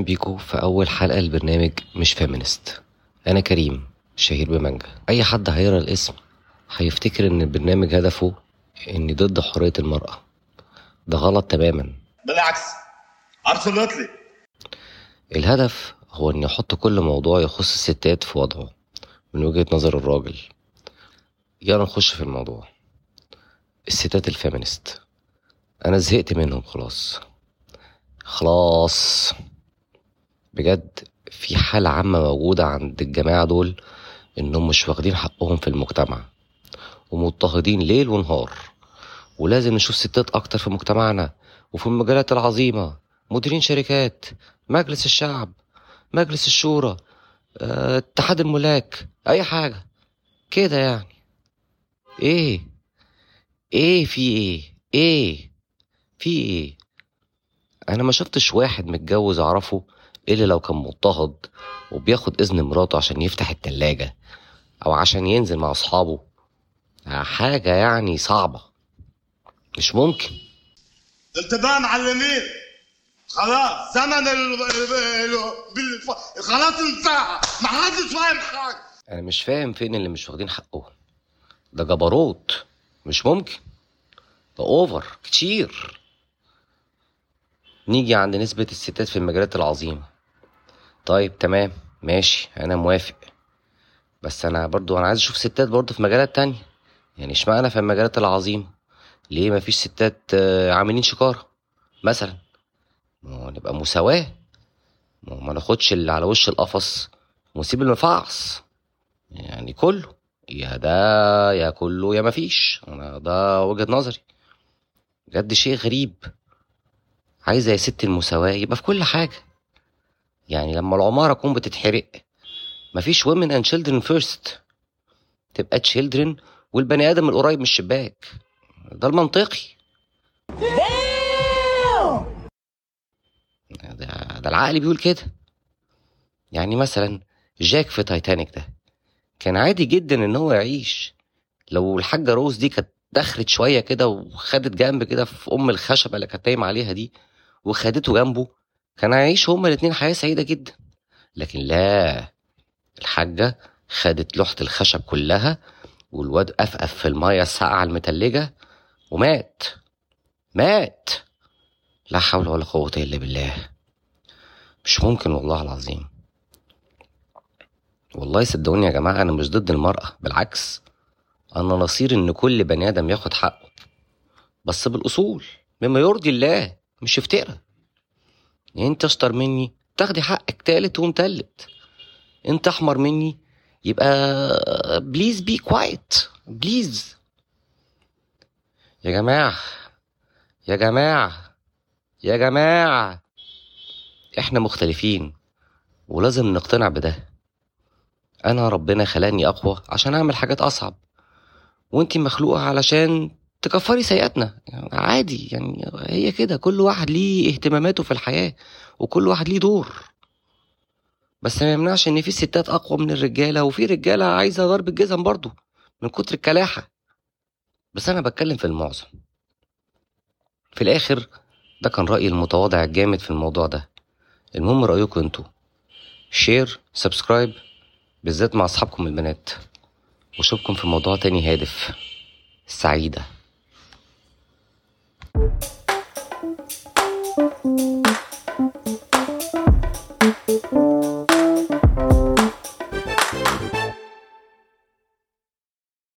بيكم في أول حلقة لبرنامج مش فيمينست أنا كريم شهير بمانجا أي حد هيقرا الاسم هيفتكر إن البرنامج هدفه إني ضد حرية المرأة ده غلط تماما بالعكس ابسولوتلي الهدف هو إني أحط كل موضوع يخص الستات في وضعه من وجهة نظر الراجل يلا نخش في الموضوع الستات الفيمينست أنا زهقت منهم خلاص خلاص بجد في حالة عامة موجودة عند الجماعة دول إنهم مش واخدين حقهم في المجتمع ومضطهدين ليل ونهار ولازم نشوف ستات أكتر في مجتمعنا وفي المجالات العظيمة مديرين شركات مجلس الشعب مجلس الشورى آه، اتحاد الملاك أي حاجة كده يعني إيه إيه في إيه إيه في إيه أنا ما شفتش واحد متجوز أعرفه إلا لو كان مضطهد وبياخد إذن مراته عشان يفتح التلاجة أو عشان ينزل مع أصحابه حاجة يعني صعبة مش ممكن انتباه معلمين خلاص زمن ال... ال... بال... خلاص انتهى ما حدش فاهم حاجه أنا مش فاهم فين اللي مش واخدين حقهم ده جبروت مش ممكن ده أوفر كتير نيجي عند نسبة الستات في المجالات العظيمة طيب تمام ماشي أنا موافق بس أنا برضو أنا عايز أشوف ستات برضو في مجالات تانية يعني اشمعنى في المجالات العظيمة ليه مفيش ستات آه، عاملين شكارة مثلا ما هو نبقى مساواة ما هو ما ناخدش اللي على وش القفص ونسيب المفعص يعني كله يا ده يا كله يا مفيش انا ده وجهة نظري بجد شيء غريب عايزة يا ست المساواة يبقى في كل حاجة يعني لما العمارة تكون بتتحرق مفيش women and children first تبقى children والبني آدم القريب من الشباك ده المنطقي ده, ده العقل بيقول كده يعني مثلا جاك في تايتانيك ده كان عادي جدا ان هو يعيش لو الحاجة روز دي كانت دخلت شوية كده وخدت جنب كده في أم الخشبة اللي كانت نايم عليها دي وخدته جنبه كان هيعيش هما الاتنين حياة سعيدة جدا لكن لا الحاجة خدت لوحة الخشب كلها والواد قفقف في المية الساقعة المتلجة ومات مات لا حول ولا قوة إلا بالله مش ممكن والله العظيم والله صدقوني يا جماعة أنا مش ضد المرأة بالعكس أنا نصير إن كل بني آدم ياخد حقه بس بالأصول مما يرضي الله مش افترا أنت أشطر مني تاخدي حقك تالت ومتلت أنت أحمر مني يبقى بليز بي كوايت بليز يا جماعة يا جماعة يا جماعة احنا مختلفين ولازم نقتنع بده انا ربنا خلاني اقوى عشان اعمل حاجات اصعب وانتي مخلوقة علشان تكفري سيئاتنا يعني عادي يعني هي كده كل واحد ليه اهتماماته في الحياة وكل واحد ليه دور بس ما يمنعش ان في ستات اقوى من الرجالة وفي رجالة عايزة ضرب الجزم برضو من كتر الكلاحة بس انا بتكلم في المعظم في الاخر ده كان رأيي المتواضع الجامد في الموضوع ده المهم رأيكم انتوا شير سبسكرايب بالذات مع اصحابكم البنات واشوفكم في موضوع تاني هادف سعيدة thank you